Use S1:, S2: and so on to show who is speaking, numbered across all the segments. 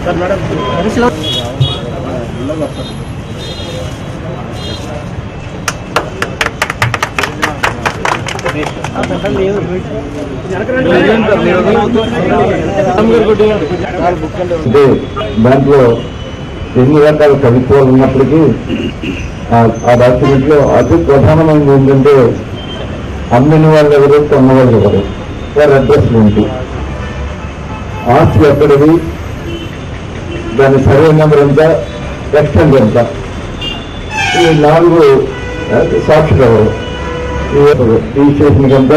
S1: అంటే దాంట్లో ఎన్ని రకాల కవిత్వాలు ఉన్నప్పటికీ ఆ- ఆ డాక్యుమెంట్ లో అతి ప్రధానమైనది ఏంటంటే అమ్మిన వాళ్ళు ఎవరు కొన్న వాళ్ళు ఎవరు వారి అడ్రస్లు ఏంటి ఆస్తి ఎక్కడిది దాని సర్వే నెంబర్ ఎంత ఎక్స్టెంట్ ఎంత ఈ నాలుగు ఆ, సాక్షులు ఎవరు ఈ స్టేషన్ ఎంత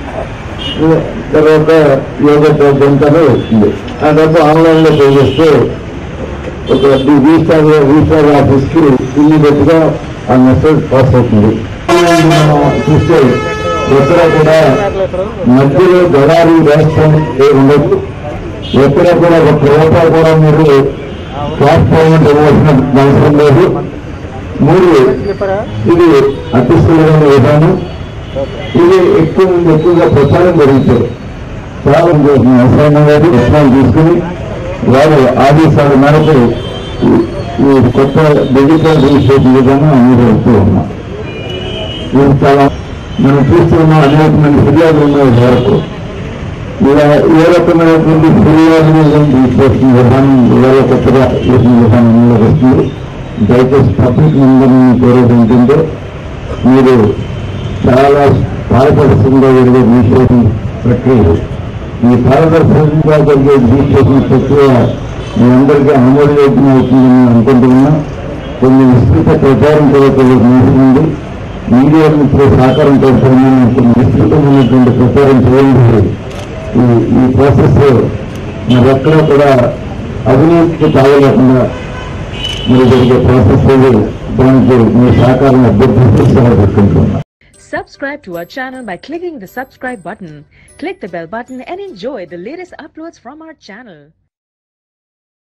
S1: తర్వాత యోగా ఎంతనో వచ్చింది ఆ డబ్బు ఆన్లైన్ లో పే చేస్తే ఒక వీసార్ వీసార్ ఆఫీస్ కి ఇమ్మీడియట్ గా ఆ మెసేజ్ పాస్ అవుతుంది చూస్తే ఎక్కడ కూడా మధ్యలో దళారీ రాష్ట్రం ఏ ఉండదు ఎక్కడ కూడా ఒక రూపాయి కూడా మీరు క్లాస్ పేమెంట్ ఇవ్వాల్సిన అవసరం లేదు మూడు ఇది అతి సులభమైన విధానం ఇది ఎక్కువ మంది ఎక్కువగా ప్రచారం జరుగుతాయి చాలా మంది వ్యవసాయం గారు విషయాలు తీసుకుని వారు ఆదేశాల మేరకు ఈ- ఈ కొత్త డిజిటల్ రిజిస్ట్రేషన్ విధానం అమలు అవుతూ ఉన్నాం ఇది చాలా మనం చూస్తున్న అనేక మంది ఫిర్యాదులు ఉన్నాయి వరకు ఇలా ఏ రకమైనటువంటి ఫిర్యాదులు రిజిస్ట్రేషన్ విధానం ఇవాళ కొత్తగా చేసిన విధానం అమలులోకి వస్తుంది దయచేసి పబ్లిక్ మెంబర్ని కోరేది ఏంటంటే మీరు చాలా పారదర్శకంగా జరిగే రిజిస్ట్రేషన్ ప్రక్రియ ఈ పారదర్శకంగా జరిగే రిజిస్ట్రేషన్ ప్రక్రియ మీ అందరికీ ఆమోదయోగ్యం అవుతుందని అనుకుంటున్నా కొన్ని విస్తృత ప్రచారం కూడా ఉంది మీడియా మిత్రుల సహకారం కోరుతున్నాను కొన్ని విస్తృతమైనటువంటి ప్రచారం చేయండి ఈ ఈ ప్రాసెస్ మరెక్కడ కూడా అవినీతికి తాగలేకుండా మీరు జరిగే ప్రాసెస్ దానికి మీ సహకారం అభ్యర్థిస్తూ సెలవు పెట్టుకుంటున్నాను
S2: Subscribe to our channel by clicking the subscribe button. Click the bell button and enjoy the latest uploads from our channel.